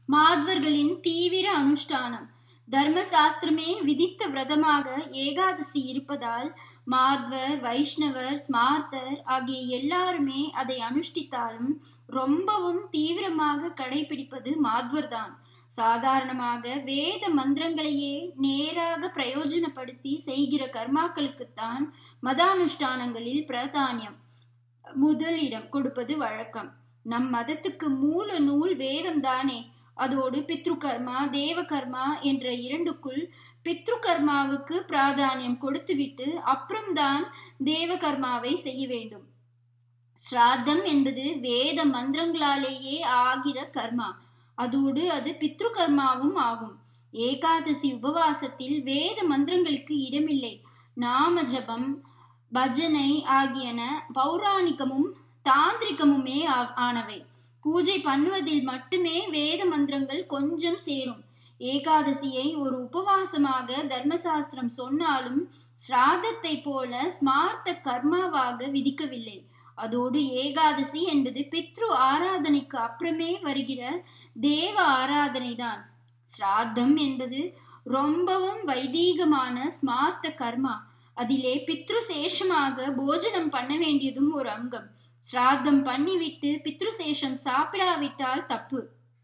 மாத்வர்களின் தீவிர அனுஷ்டானம் தர்மசாஸ்திரமே விதித்த விரதமாக ஏகாதசி இருப்பதால் மாத்வர் வைஷ்ணவர் ஸ்மார்த்தர் ஆகிய எல்லாருமே அதை அனுஷ்டித்தாலும் ரொம்பவும் தீவிரமாக கடைபிடிப்பது மாத்வர்தான் சாதாரணமாக வேத மந்திரங்களையே நேராக பிரயோஜனப்படுத்தி செய்கிற கர்மாக்களுக்குத்தான் மதானுஷ்டானங்களில் பிரதானியம் முதலிடம் கொடுப்பது வழக்கம் நம் மதத்துக்கு மூல நூல் வேதம் தானே அதோடு பித்ருகர்மா தேவகர்மா என்ற இரண்டுக்குள் பித்ருகர்மாவுக்கு பிராதானியம் கொடுத்துவிட்டு அப்புறம்தான் தேவகர்மாவை செய்ய வேண்டும் ஸ்ராத்தம் என்பது வேத மந்திரங்களாலேயே ஆகிற கர்மா அதோடு அது பித்ருகர்மாவும் ஆகும் ஏகாதசி உபவாசத்தில் வேத மந்திரங்களுக்கு இடமில்லை நாம ஜபம் பஜனை ஆகியன பௌராணிகமும் தாந்திரிகமுமே ஆனவை பூஜை பண்ணுவதில் மட்டுமே வேத மந்திரங்கள் கொஞ்சம் சேரும் ஏகாதசியை ஒரு உபவாசமாக தர்மசாஸ்திரம் சொன்னாலும் சிராதத்தை போல ஸ்மார்த்த கர்மாவாக விதிக்கவில்லை அதோடு ஏகாதசி என்பது பித்ரு ஆராதனைக்கு அப்புறமே வருகிற தேவ ஆராதனை தான் சிராத்தம் என்பது ரொம்பவும் வைதீகமான ஸ்மார்த்த கர்மா அதிலே பித்ரு சேஷமாக போஜனம் பண்ண வேண்டியதும் ஒரு அங்கம் ஸ்ராத்தம் பண்ணிவிட்டு பித்ருசேஷம் சாப்பிடாவிட்டால் தப்பு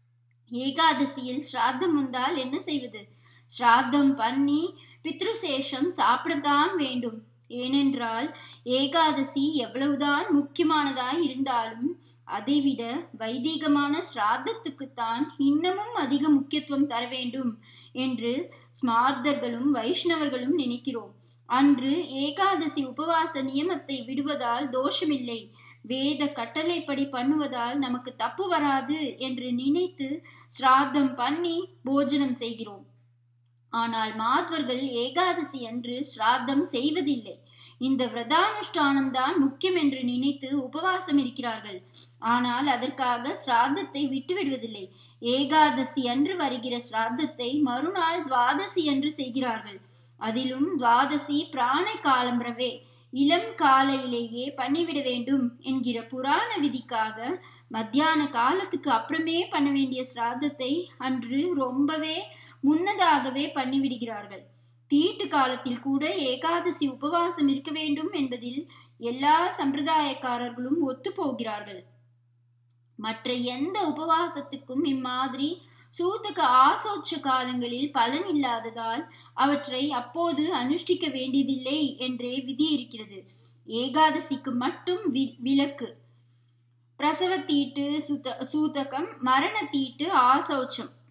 ஏகாதசியில் ஸ்ராத்தம் வந்தால் என்ன செய்வது ஸ்ராத்தம் பண்ணி பித்ருசேஷம் சாப்பிடத்தான் வேண்டும் ஏனென்றால் ஏகாதசி எவ்வளவுதான் முக்கியமானதாய் இருந்தாலும் அதைவிட வைதீகமான ஸ்ராத்தத்துக்குத்தான் இன்னமும் அதிக முக்கியத்துவம் தர வேண்டும் என்று ஸ்மார்த்தர்களும் வைஷ்ணவர்களும் நினைக்கிறோம் அன்று ஏகாதசி உபவாச நியமத்தை விடுவதால் தோஷமில்லை வேத கட்டளைப்படி பண்ணுவதால் நமக்கு தப்பு வராது என்று நினைத்து சிராத்தம் பண்ணி போஜனம் செய்கிறோம் ஆனால் மாத்வர்கள் ஏகாதசி அன்று சிராத்தம் செய்வதில்லை இந்த விரதானுஷ்டானம் தான் முக்கியம் என்று நினைத்து உபவாசம் இருக்கிறார்கள் ஆனால் அதற்காக சிராத்தத்தை விட்டுவிடுவதில்லை ஏகாதசி அன்று வருகிற சிராத்தத்தை மறுநாள் துவாதசி அன்று செய்கிறார்கள் அதிலும் துவாதசி பிராண காலம்பரவே இளம் காலையிலேயே பண்ணிவிட வேண்டும் என்கிற புராண விதிக்காக மத்தியான காலத்துக்கு அப்புறமே பண்ண வேண்டிய சிராதத்தை அன்று ரொம்பவே முன்னதாகவே பண்ணிவிடுகிறார்கள் தீட்டு காலத்தில் கூட ஏகாதசி உபவாசம் இருக்க வேண்டும் என்பதில் எல்லா சம்பிரதாயக்காரர்களும் ஒத்து போகிறார்கள் மற்ற எந்த உபவாசத்துக்கும் இம்மாதிரி சூத்தக ஆசோட்ச காலங்களில் பலன் இல்லாததால் அவற்றை அப்போது அனுஷ்டிக்க வேண்டியதில்லை என்றே விதி இருக்கிறது ஏகாதசிக்கு மட்டும் வி விலக்கு பிரசவ தீட்டு சுத்த சூத்தகம் மரண தீட்டு ஆசௌச்சம்